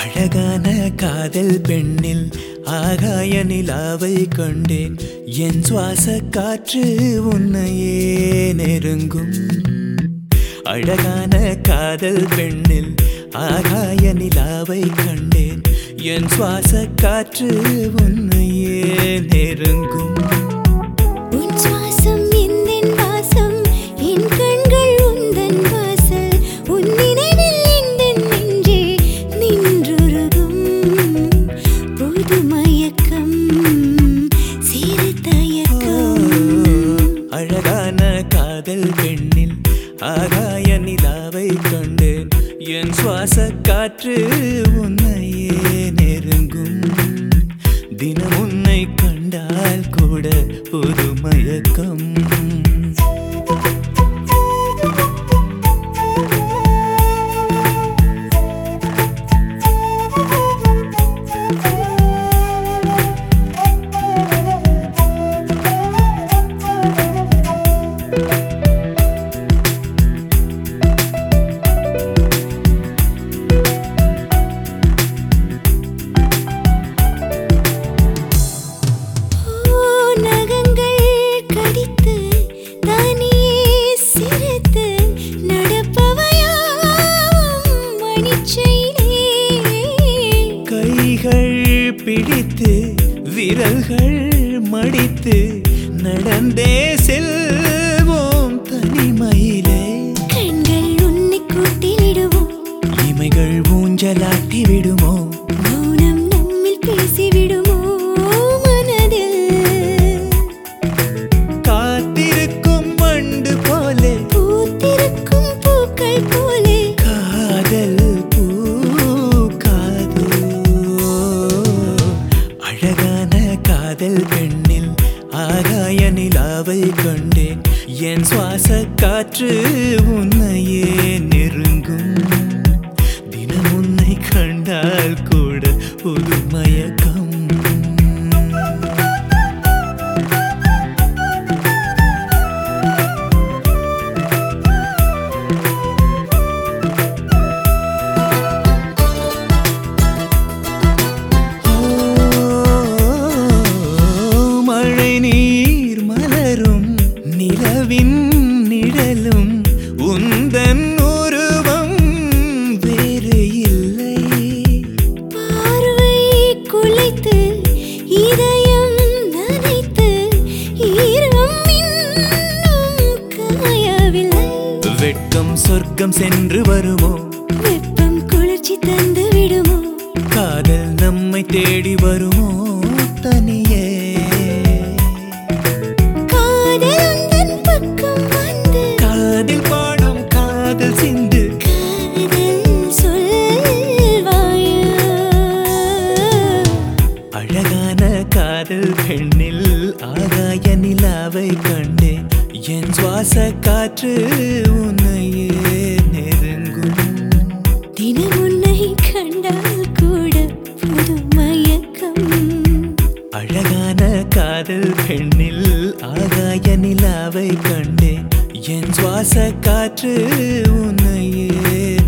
அழகான காதல் பெண்ணில் ஆகாய நிலாவை கண்டேன் என் சுவாச காற்று உன்னையே நெருங்கும் அழகான காதல் பெண்ணில் ஆகாய நிலாவை கண்டேன் என் சுவாச காற்று உன்னையே நெருங்கும் உன் சுவாசம் எந்தன் வாசம் என் கண்கள் உந்தன் வாசல் உன் நினைவில் எந்தன் நெஞ்சே நின்றுருகும் புது மயக்கம் சிறு தயக்கம் அழகான காதல் பெண்ணில் ஆகாய நிலாவை கண்டேன் என் சுவாச காற்று உன்னையே நெருங்கும் தினம் உன்னை கண்டால் கூட புது மயக்கம் ஓ நகங்கள் கடித்து தானியே சிரித்து நடப்பவையாவும் மணிச்சையிலே கைகள் பிடித்து விரல்கள் மடித்து நடந்தே செல்வோம் தனிமையிலே கண்கள் உன்னை கூட்டிலிடுவோம் இமைகள் ஊஞ்சலாட்டி விடுமோ மௌனம் நம்மில் பேசிவிடுமோ மனதில் காத்திருக்கும் வண்டு போலே பூத்திருக்கும் பூக்கள் போலே காதல் பூக்காதோ அழகான காதல் பெண்ணில் ஆகாய நிலாவை கண்டேன் என் சுவாச காற்று உன்னையே நெருங்கும் தினம் உன்னை கண்டால் கூட புது மயக்கம் மழை நீர் மலரும் நிலவின் நிழலும் உந்தன் உருவம் வேறு இல்லை பார்வை குலைத்து இதயம் நனைத்து ஈரம் இன்னும் காயவில்லை வெட்கம் சொர்க்கம் சென்று வருமோ வெப்பம் குளிர்ச்சி தந்து விடுமோ காதல் நம்மை தேடி வருமோ தனியே காதல் உந்தன் பக்கம் வந்து காதில் பாடும் காதல் சிந்து காதல் சொல்வாயா அழகான காதல் பெண்ணில் ஆகாய நிலாவை கண்டேன் என் சுவாச காற்று உன்னையே நெருங்கும் தினம் உன்னை கண்டால் கூட புது மயக்கம் அழகான காதல் பெண்ணில் ஆகாய நிலாவை கண்டேன் என் சுவாச காற்று உன்னையே